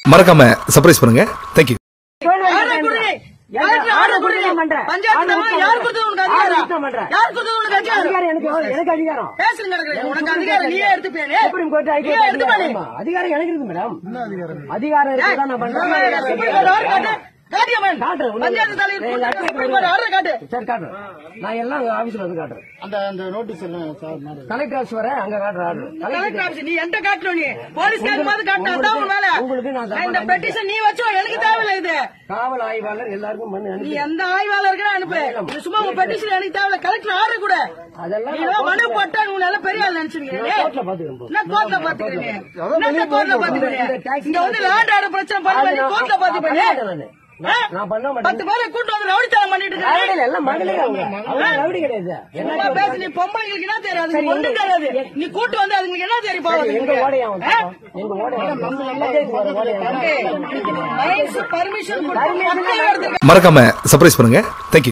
மறக்காம சர்ப்ரைஸ் பண்ணுங்க thank you order குடு. யாருக்கு ஆர்டர் குடு? பஞ்சாயத்து தலைவர் யார் கொடுத்தது உனக்கு அதிகாரம்? யார் கொடுத்தது உனக்கு அதிகாரம்? எனக்கு அதிகாரம் பேசுங்க நடக்குது. உனக்கு அதிகாரம் நீயே எடுத்துப்பியானே? சுப்ரீம் கோர்ட் நீயே எடுத்துப்பானே? அதிகாரம் எனக்கு இருக்கு மேடம் அதிகாரம் ஏய், இருக்கு நான் சுப்ரீம் பண்றேன் கோர்ட் ஆர்டர் காட்டு. காட்டியா மேன்? காட்டுறேன். பஞ்சாயத்து தலைவர் ஏய், கொடுத்த சுப்ரீம் கோர்ட் ஆர்டர் காட்டு. சரி காட்டுறேன் நான் எல்லாம் ஆபீஸ்ல வந்து காட்டுறேன் அந்த அந்த நோட்டீஸ் எல்லாம் சார் மேடம் கலெக்டர் ஆஃபீஸ் வரேன் அங்க காட்டுறேன் ஆர்டர் கலெக்டர் ஆபீஸ் நீ என்கிட்ட காட்டணும் நீ. போலீஸ்காரன் மாதிரி காட்டினா அதான் உன் வேலை. உங்களுக்கு நான் நான் இந்த பெட்டிஷன் நீ வச்சோ எனக்கு தேவையில்லை இது காவல் ஆய்வாளர் எல்லாருக்கும் மண்ணு நீ அனுப்பி எந்த ஆய்வாளருக்கு அனுப்பு இது சும்மா உன் பெட்டிஷன் எனக்கு தேவையில்ல கலெக்டர் ஆர்டர் கூட அதெல்லாம் நீ எல்லாம் மனு போட்டா உன் எல்லாம் பெரிய ஆள் நினைச்சிருக்கீங்க கோர்ட்ல பாத்துக்கிறேன் போ. என்ன கோர்ட்ல பாத்துக்கிறீங்க என்ன கோர்ட்ல பாத்துக்கிறீங்க இங்க வந்து லேண்ட் ஆர்டர் பிரச்சனை பண்ணி அது நான் கோர்ட்ல பாத்துக்கிறீங்க பண்ண மாட்டேன் நானு. நான் பண்ண மாட்டேன் பத்து பேரை கூட்டு வந்து ரவுடித்தனம் பண்ணிட்டு இருக்காங்க ரவுடிகள் எல்லாம் மகளிர் அவங்க அவங்க ரவுடி கிடையாது என்ன சும்மா பேசு நீ பொம்பளைங்களுக்கு என்ன தெரியாது சரி, ஒண்ணும் எங்க- தெரியாது நீ கூட்டு வந்து அதுங்களுக்கு என்ன தெரியும் போகுது எங்க ஓடையா அவன் எங்க ஓடையா பஞ்சாயத்து வர ஓடையா பர்மிஷன் கொடுத்து மக்களே எடுத்துக்க மறக்காம சர்ப்ரைஸ் பண்ணுங்க தேங்க்யூ